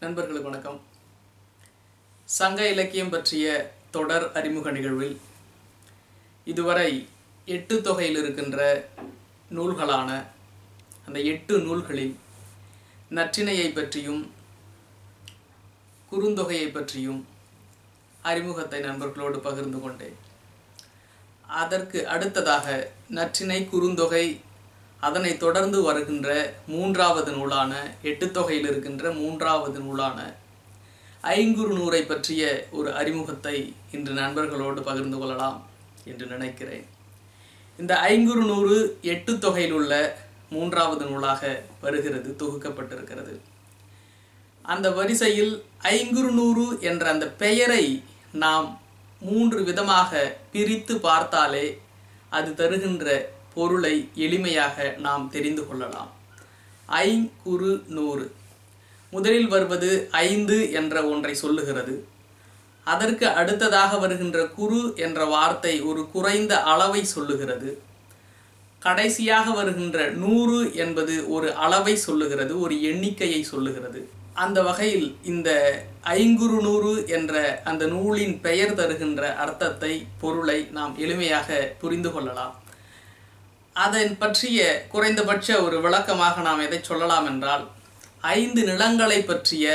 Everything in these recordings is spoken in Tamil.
நண்பர்களுக்கு வணக்கம் சங்க இலக்கியம் பற்றிய தொடர் அறிமுக நிகழ்வில் இதுவரை எட்டு தொகையில் இருக்கின்ற நூல்களான அந்த எட்டு நூல்களில் நற்றிணையை பற்றியும் குறுந்தொகையை பற்றியும் அறிமுகத்தை நண்பர்களோடு பகிர்ந்து கொண்டேன் அதற்கு அடுத்ததாக நற்றிணை குறுந்தொகை அதனை தொடர்ந்து வருகின்ற மூன்றாவது நூலான எட்டு தொகையில் இருக்கின்ற மூன்றாவது நூலான ஐங்குறு நூறை பற்றிய ஒரு அறிமுகத்தை இன்று நண்பர்களோடு பகிர்ந்து கொள்ளலாம் என்று நினைக்கிறேன் இந்த ஐங்குறு நூறு எட்டு தொகையில் உள்ள மூன்றாவது நூலாக வருகிறது தொகுக்கப்பட்டிருக்கிறது அந்த வரிசையில் ஐங்குறு நூறு என்ற அந்த பெயரை நாம் மூன்று விதமாக பிரித்து பார்த்தாலே அது தருகின்ற பொருளை எளிமையாக நாம் தெரிந்து கொள்ளலாம் ஐங்குறு நூறு முதலில் வருவது ஐந்து என்ற ஒன்றை சொல்லுகிறது அதற்கு அடுத்ததாக வருகின்ற குரு என்ற வார்த்தை ஒரு குறைந்த அளவை சொல்லுகிறது கடைசியாக வருகின்ற நூறு என்பது ஒரு அளவை சொல்லுகிறது ஒரு எண்ணிக்கையை சொல்லுகிறது அந்த வகையில் இந்த ஐங்குறு நூறு என்ற அந்த நூலின் பெயர் தருகின்ற அர்த்தத்தை பொருளை நாம் எளிமையாக புரிந்து கொள்ளலாம் அதன் பற்றிய குறைந்தபட்ச ஒரு விளக்கமாக நாம் எதை சொல்லலாம் என்றால் ஐந்து நிலங்களை பற்றிய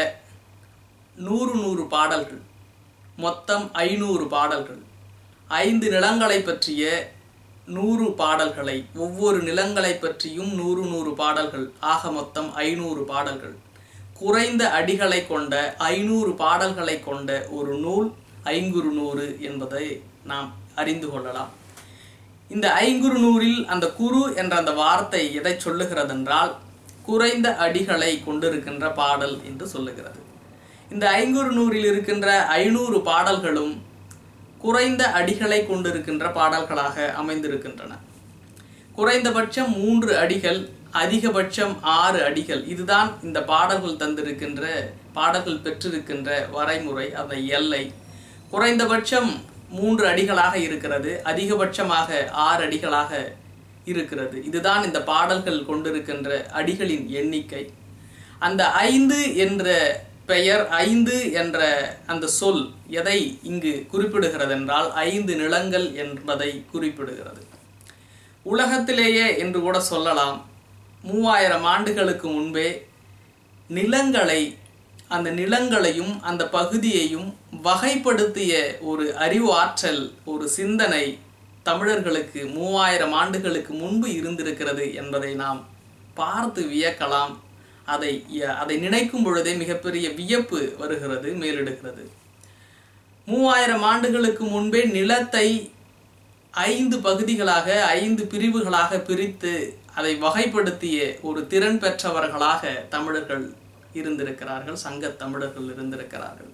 நூறு நூறு பாடல்கள் மொத்தம் ஐநூறு பாடல்கள் ஐந்து நிலங்களை பற்றிய நூறு பாடல்களை ஒவ்வொரு நிலங்களை பற்றியும் நூறு நூறு பாடல்கள் ஆக மொத்தம் ஐநூறு பாடல்கள் குறைந்த அடிகளை கொண்ட ஐநூறு பாடல்களை கொண்ட ஒரு நூல் ஐங்குறு நூறு என்பதை நாம் அறிந்து கொள்ளலாம் இந்த ஐங்குறு நூறில் அந்த குரு என்ற அந்த வார்த்தை எதை சொல்லுகிறது என்றால் குறைந்த அடிகளை கொண்டிருக்கின்ற பாடல் என்று சொல்லுகிறது இந்த ஐங்குறு நூறில் இருக்கின்ற ஐநூறு பாடல்களும் குறைந்த அடிகளை கொண்டிருக்கின்ற பாடல்களாக அமைந்திருக்கின்றன குறைந்தபட்சம் மூன்று அடிகள் அதிகபட்சம் ஆறு அடிகள் இதுதான் இந்த பாடல்கள் தந்திருக்கின்ற பாடல்கள் பெற்றிருக்கின்ற வரைமுறை அந்த எல்லை குறைந்தபட்சம் மூன்று அடிகளாக இருக்கிறது அதிகபட்சமாக ஆறு அடிகளாக இருக்கிறது இதுதான் இந்த பாடல்கள் கொண்டிருக்கின்ற அடிகளின் எண்ணிக்கை அந்த ஐந்து என்ற பெயர் ஐந்து என்ற அந்த சொல் எதை இங்கு குறிப்பிடுகிறது என்றால் ஐந்து நிலங்கள் என்பதை குறிப்பிடுகிறது உலகத்திலேயே என்று கூட சொல்லலாம் மூவாயிரம் ஆண்டுகளுக்கு முன்பே நிலங்களை அந்த நிலங்களையும் அந்த பகுதியையும் வகைப்படுத்திய ஒரு அறிவு ஆற்றல் ஒரு சிந்தனை தமிழர்களுக்கு மூவாயிரம் ஆண்டுகளுக்கு முன்பு இருந்திருக்கிறது என்பதை நாம் பார்த்து வியக்கலாம் அதை அதை நினைக்கும் பொழுதே மிகப்பெரிய வியப்பு வருகிறது மேலிடுகிறது மூவாயிரம் ஆண்டுகளுக்கு முன்பே நிலத்தை ஐந்து பகுதிகளாக ஐந்து பிரிவுகளாக பிரித்து அதை வகைப்படுத்திய ஒரு திறன் பெற்றவர்களாக தமிழர்கள் இருந்திருக்கிறார்கள் சங்க தமிழர்கள் இருந்திருக்கிறார்கள்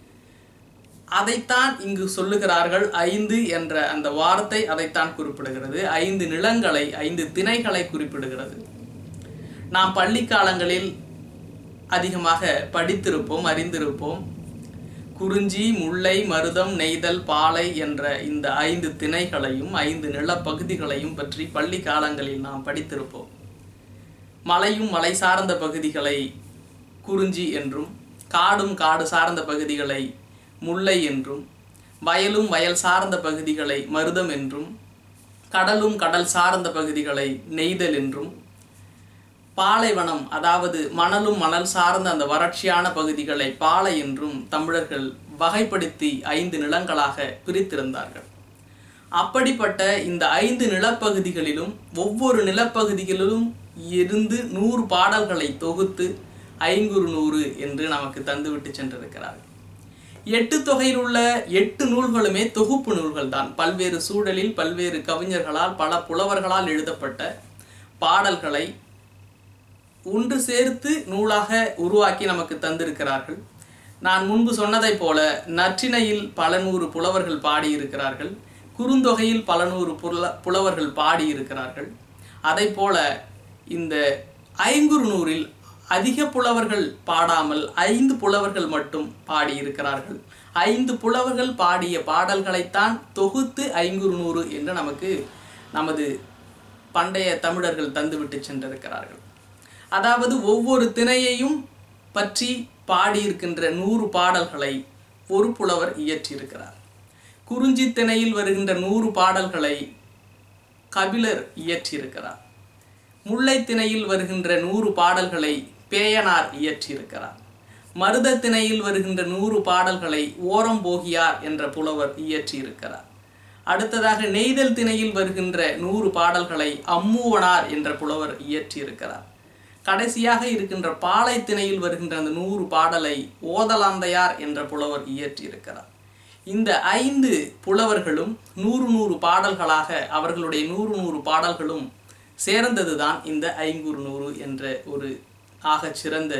அதைத்தான் இங்கு சொல்லுகிறார்கள் ஐந்து என்ற அந்த வார்த்தை அதைத்தான் குறிப்பிடுகிறது ஐந்து நிலங்களை ஐந்து திணைகளை குறிப்பிடுகிறது நாம் பள்ளி காலங்களில் அதிகமாக படித்திருப்போம் அறிந்திருப்போம் குறிஞ்சி முல்லை மருதம் நெய்தல் பாலை என்ற இந்த ஐந்து திணைகளையும் ஐந்து நிலப்பகுதிகளையும் பற்றி பள்ளி காலங்களில் நாம் படித்திருப்போம் மலையும் மலை சார்ந்த பகுதிகளை குறிஞ்சி என்றும் காடும் காடு சார்ந்த பகுதிகளை முல்லை என்றும் வயலும் வயல் சார்ந்த பகுதிகளை மருதம் என்றும் கடலும் கடல் சார்ந்த பகுதிகளை நெய்தல் என்றும் பாலைவனம் அதாவது மணலும் மணல் சார்ந்த அந்த வறட்சியான பகுதிகளை பாலை என்றும் தமிழர்கள் வகைப்படுத்தி ஐந்து நிலங்களாக பிரித்திருந்தார்கள் அப்படிப்பட்ட இந்த ஐந்து நிலப்பகுதிகளிலும் ஒவ்வொரு நிலப்பகுதிகளிலும் இருந்து நூறு பாடல்களை தொகுத்து ஐங்குறு நூறு என்று நமக்கு தந்துவிட்டு சென்றிருக்கிறார்கள் எட்டு தொகையில் உள்ள எட்டு நூல்களுமே தொகுப்பு நூல்கள் தான் பல்வேறு சூழலில் பல்வேறு கவிஞர்களால் பல புலவர்களால் எழுதப்பட்ட பாடல்களை ஒன்று சேர்த்து நூலாக உருவாக்கி நமக்கு தந்திருக்கிறார்கள் நான் முன்பு சொன்னதைப் போல நற்றிணையில் பல நூறு புலவர்கள் பாடியிருக்கிறார்கள் குறுந்தொகையில் பல நூறு புல புலவர்கள் பாடியிருக்கிறார்கள் அதை போல இந்த ஐங்குறு நூறில் அதிக புலவர்கள் பாடாமல் ஐந்து புலவர்கள் மட்டும் பாடியிருக்கிறார்கள் ஐந்து புலவர்கள் பாடிய பாடல்களைத்தான் தொகுத்து ஐங்குறு நூறு என்று நமக்கு நமது பண்டைய தமிழர்கள் தந்துவிட்டு சென்றிருக்கிறார்கள் அதாவது ஒவ்வொரு திணையையும் பற்றி பாடியிருக்கின்ற நூறு பாடல்களை ஒரு புலவர் இயற்றியிருக்கிறார் குறிஞ்சி திணையில் வருகின்ற நூறு பாடல்களை கபிலர் இயற்றியிருக்கிறார் முல்லை திணையில் வருகின்ற நூறு பாடல்களை பேயனார் இயற்றியிருக்கிறார் மருத திணையில் வருகின்ற நூறு பாடல்களை ஓரம்போகியார் என்ற புலவர் இயற்றியிருக்கிறார் அடுத்ததாக நெய்தல் திணையில் வருகின்ற நூறு பாடல்களை அம்மூவனார் என்ற புலவர் இயற்றியிருக்கிறார் கடைசியாக இருக்கின்ற பாலை திணையில் வருகின்ற அந்த நூறு பாடலை ஓதலாந்தையார் என்ற புலவர் இயற்றியிருக்கிறார் இந்த ஐந்து புலவர்களும் நூறு நூறு பாடல்களாக அவர்களுடைய நூறு நூறு பாடல்களும் சேர்ந்ததுதான் இந்த ஐங்குறு நூறு என்ற ஒரு ஆகச் சிறந்த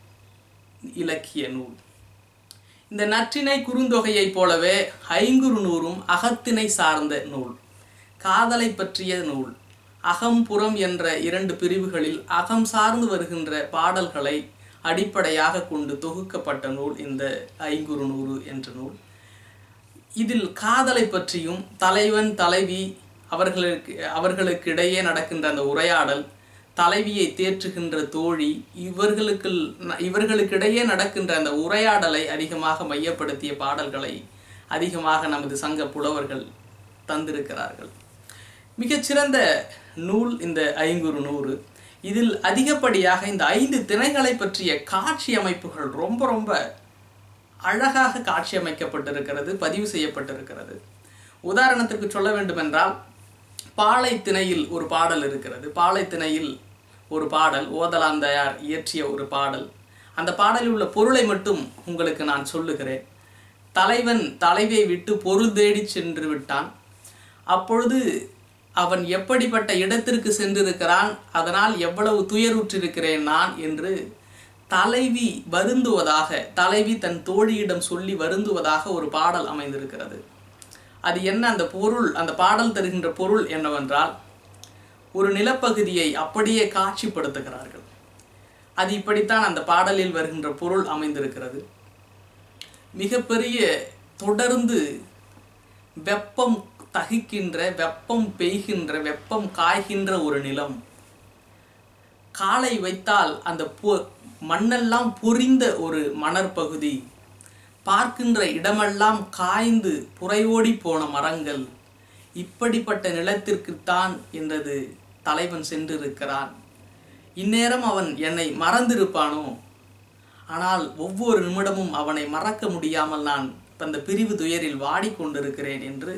இலக்கிய நூல் இந்த நற்றினை குறுந்தொகையைப் போலவே ஐங்குறு நூறும் அகத்தினை சார்ந்த நூல் காதலை பற்றிய நூல் அகம்புறம் என்ற இரண்டு பிரிவுகளில் அகம் சார்ந்து வருகின்ற பாடல்களை அடிப்படையாக கொண்டு தொகுக்கப்பட்ட நூல் இந்த ஐங்குறு நூறு என்ற நூல் இதில் காதலை பற்றியும் தலைவன் தலைவி அவர்களுக்கு அவர்களுக்கு இடையே நடக்கின்ற அந்த உரையாடல் தலைவியை தேற்றுகின்ற தோழி இவர்களுக்கு இவர்களுக்கிடையே நடக்கின்ற அந்த உரையாடலை அதிகமாக மையப்படுத்திய பாடல்களை அதிகமாக நமது சங்க புலவர்கள் தந்திருக்கிறார்கள் மிகச்சிறந்த நூல் இந்த ஐங்குறு நூறு இதில் அதிகப்படியாக இந்த ஐந்து திணைகளை பற்றிய காட்சி அமைப்புகள் ரொம்ப ரொம்ப அழகாக காட்சி அமைக்கப்பட்டிருக்கிறது பதிவு செய்யப்பட்டிருக்கிறது உதாரணத்திற்கு சொல்ல வேண்டுமென்றால் பாலை திணையில் ஒரு பாடல் இருக்கிறது பாலை திணையில் ஒரு பாடல் ஓதலாந்தையார் இயற்றிய ஒரு பாடல் அந்த பாடலில் உள்ள பொருளை மட்டும் உங்களுக்கு நான் சொல்லுகிறேன் தலைவன் தலைவியை விட்டு பொருள் தேடி சென்று விட்டான் அப்பொழுது அவன் எப்படிப்பட்ட இடத்திற்கு சென்றிருக்கிறான் அதனால் எவ்வளவு துயருற்றிருக்கிறேன் நான் என்று தலைவி வருந்துவதாக தலைவி தன் தோழியிடம் சொல்லி வருந்துவதாக ஒரு பாடல் அமைந்திருக்கிறது அது என்ன அந்த பொருள் அந்த பாடல் தருகின்ற பொருள் என்னவென்றால் ஒரு நிலப்பகுதியை அப்படியே காட்சிப்படுத்துகிறார்கள் அது இப்படித்தான் அந்த பாடலில் வருகின்ற பொருள் அமைந்திருக்கிறது மிகப்பெரிய தொடர்ந்து வெப்பம் தகிக்கின்ற வெப்பம் பெய்கின்ற வெப்பம் காய்கின்ற ஒரு நிலம் காலை வைத்தால் அந்த பொ மண்ணெல்லாம் பொறிந்த ஒரு மணற்பகுதி பார்க்கின்ற இடமெல்லாம் காய்ந்து புறையோடி போன மரங்கள் இப்படிப்பட்ட நிலத்திற்குத்தான் என்றது தலைவன் சென்றிருக்கிறான் இந்நேரம் அவன் என்னை மறந்திருப்பானோ ஆனால் ஒவ்வொரு நிமிடமும் அவனை மறக்க முடியாமல் நான் அந்த பிரிவு துயரில் வாடிக்கொண்டிருக்கிறேன் என்று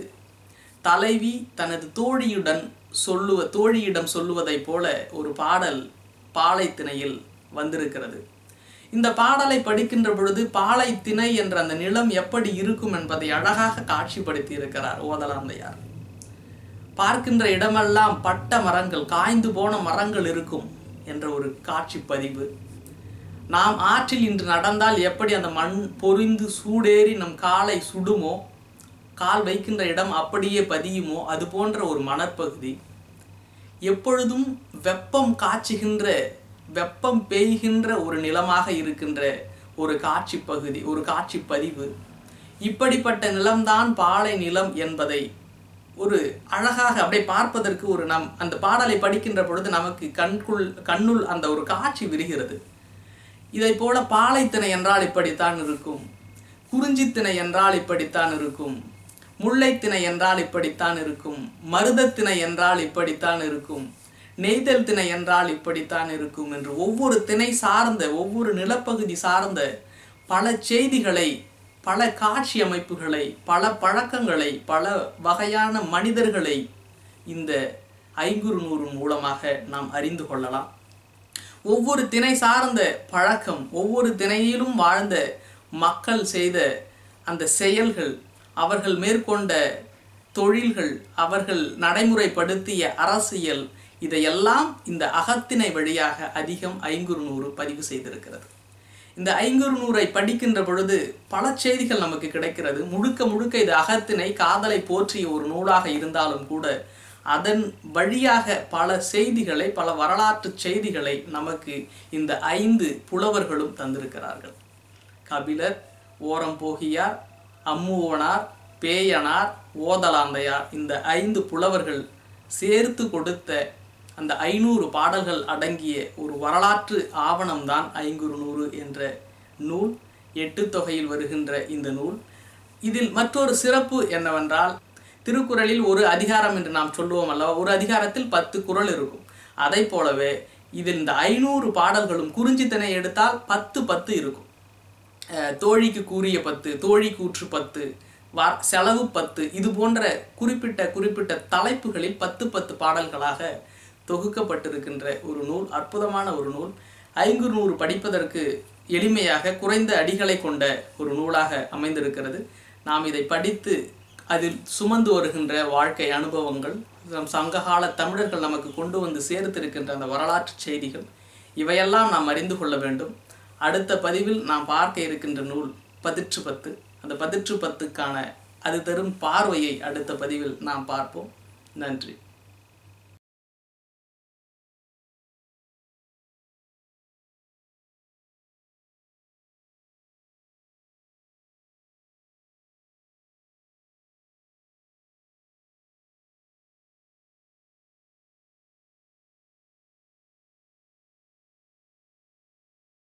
தலைவி தனது தோழியுடன் சொல்லுவ தோழியிடம் சொல்லுவதைப் போல ஒரு பாடல் பாலை திணையில் வந்திருக்கிறது இந்த பாடலை படிக்கின்ற பொழுது பாலை திணை என்ற அந்த நிலம் எப்படி இருக்கும் என்பதை அழகாக காட்சிப்படுத்தி இருக்கிறார் ஓதலாந்தையார் பார்க்கின்ற இடமெல்லாம் பட்ட மரங்கள் காய்ந்து போன மரங்கள் இருக்கும் என்ற ஒரு காட்சி பதிவு நாம் ஆற்றில் இன்று நடந்தால் எப்படி அந்த மண் பொறிந்து சூடேறி நம் காலை சுடுமோ கால் வைக்கின்ற இடம் அப்படியே பதியுமோ அது போன்ற ஒரு மணற்பகுதி எப்பொழுதும் வெப்பம் காய்ச்சுகின்ற வெப்பம் பெய்கின்ற ஒரு நிலமாக இருக்கின்ற ஒரு காட்சி பகுதி ஒரு காட்சி பதிவு இப்படிப்பட்ட நிலம்தான் பாலை நிலம் என்பதை ஒரு அழகாக அப்படியே பார்ப்பதற்கு ஒரு நம் அந்த பாடலை படிக்கின்ற பொழுது நமக்கு கண்குள் கண்ணுள் அந்த ஒரு காட்சி விரிகிறது இதை போல பாலைத்திணை என்றால் இப்படித்தான் இருக்கும் குறிஞ்சித்திணை என்றால் இப்படித்தான் இருக்கும் முல்லைத்திணை என்றால் இப்படித்தான் இருக்கும் மருதத்திணை என்றால் இப்படித்தான் இருக்கும் நெய்தல் திணை என்றால் இப்படித்தான் இருக்கும் என்று ஒவ்வொரு திணை சார்ந்த ஒவ்வொரு நிலப்பகுதி சார்ந்த பல செய்திகளை பல காட்சி அமைப்புகளை பல பழக்கங்களை பல வகையான மனிதர்களை இந்த ஐங்குறு நூறு மூலமாக நாம் அறிந்து கொள்ளலாம் ஒவ்வொரு திணை சார்ந்த பழக்கம் ஒவ்வொரு திணையிலும் வாழ்ந்த மக்கள் செய்த அந்த செயல்கள் அவர்கள் மேற்கொண்ட தொழில்கள் அவர்கள் நடைமுறைப்படுத்திய அரசியல் இதையெல்லாம் இந்த அகத்திணை வழியாக அதிகம் ஐங்குறு நூறு பதிவு செய்திருக்கிறது இந்த ஐங்குறு நூறை படிக்கின்ற பொழுது பல செய்திகள் நமக்கு கிடைக்கிறது முழுக்க முழுக்க இது அகத்திணை காதலை போற்றிய ஒரு நூலாக இருந்தாலும் கூட அதன் வழியாக பல செய்திகளை பல வரலாற்று செய்திகளை நமக்கு இந்த ஐந்து புலவர்களும் தந்திருக்கிறார்கள் கபிலர் ஓரம்போகியார் அம்முவனார் பேயனார் ஓதலாந்தையார் இந்த ஐந்து புலவர்கள் சேர்த்து கொடுத்த அந்த ஐநூறு பாடல்கள் அடங்கிய ஒரு வரலாற்று ஆவணம்தான் ஐங்குறு நூறு என்ற நூல் எட்டு தொகையில் வருகின்ற இந்த நூல் இதில் மற்றொரு சிறப்பு என்னவென்றால் திருக்குறளில் ஒரு அதிகாரம் என்று நாம் சொல்லுவோம் அல்லவா ஒரு அதிகாரத்தில் பத்து குறள் இருக்கும் அதை போலவே இதில் இந்த ஐநூறு பாடல்களும் குறிஞ்சித்தனை எடுத்தால் பத்து பத்து இருக்கும் அஹ் தோழிக்கு கூறிய பத்து தோழி கூற்று பத்து வா செலவு பத்து இது போன்ற குறிப்பிட்ட குறிப்பிட்ட தலைப்புகளில் பத்து பத்து பாடல்களாக தொகுக்கப்பட்டிருக்கின்ற ஒரு நூல் அற்புதமான ஒரு நூல் ஐந்து நூறு படிப்பதற்கு எளிமையாக குறைந்த அடிகளை கொண்ட ஒரு நூலாக அமைந்திருக்கிறது நாம் இதை படித்து அதில் சுமந்து வருகின்ற வாழ்க்கை அனுபவங்கள் நம் சங்ககால தமிழர்கள் நமக்கு கொண்டு வந்து சேர்த்திருக்கின்ற அந்த வரலாற்று செய்திகள் இவையெல்லாம் நாம் அறிந்து கொள்ள வேண்டும் அடுத்த பதிவில் நாம் பார்க்க இருக்கின்ற நூல் பதிற்று பத்து அந்த பதிற்று பத்துக்கான அது தரும் பார்வையை அடுத்த பதிவில் நாம் பார்ப்போம் நன்றி